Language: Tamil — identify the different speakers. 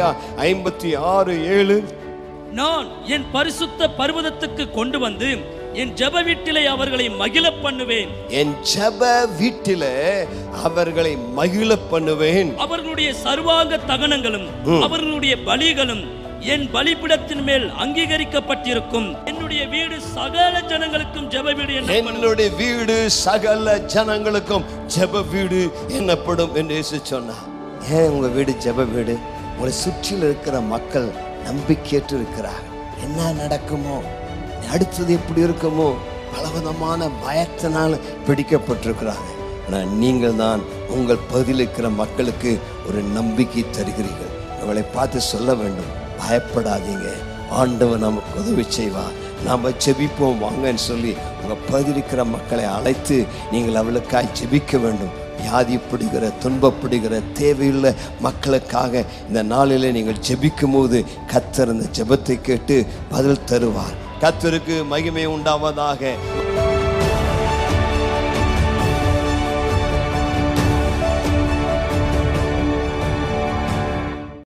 Speaker 1: ஏசாயா ஐம்பத்தி ஆறு ஏழு
Speaker 2: நான் என் பரிசுத்த பர்வதத்துக்கு கொண்டு வந்து என் ஜெப வீட்டிலே அவர்களை மகிழ பண்ணுவேன்
Speaker 1: என் ஜெப வீட்டிலே அவர்களை மகிழ பண்ணுவேன்
Speaker 2: அவர்களுடைய சர்வாங்க தகனங்களும் அவர்களுடைய பலிகளும் என் பலிபிடத்தின் மேல் அங்கீகரிக்கப்பட்டிருக்கும் என்னுடைய வீடு சகல ஜனங்களுக்கும் ஜெப வீடு என்னப்படும்.
Speaker 1: என்னுடைய வீடு சகல ஜனங்களுக்கும் ஜெப வீடு என்னப்படும் என்று இயேசு சொன்னார் ஏன் உங்க வீடு ஜெப வீடு உங்களை சுற்றில இருக்கிற மக்கள் நம்பிக்கையற்று இருக்கிறார் என்ன நடக்குமோ அடுத்தது எப்படி இருக்குமோ பலவிதமான பயத்தினால் பிடிக்கப்பட்டிருக்கிறாங்க ஆனால் நீங்கள் தான் உங்கள் பகுதியில் இருக்கிற மக்களுக்கு ஒரு நம்பிக்கை தருகிறீர்கள் அவளை பார்த்து சொல்ல வேண்டும் பயப்படாதீங்க ஆண்டவர் நமக்கு உதவி செய்வார் நாம் ஜெபிப்போம் வாங்கன்னு சொல்லி உங்கள் பகுதியில் இருக்கிற மக்களை அழைத்து நீங்கள் அவளுக்காய் ஜெபிக்க வேண்டும் வியாதிப்படுகிற துன்பப்படுகிற தேவையுள்ள மக்களுக்காக இந்த நாளிலே நீங்கள் ஜெபிக்கும் போது கத்தர் இந்த ஜெபத்தை கேட்டு பதில் தருவார் கத்தருக்கு மகிமை உண்டாவதாக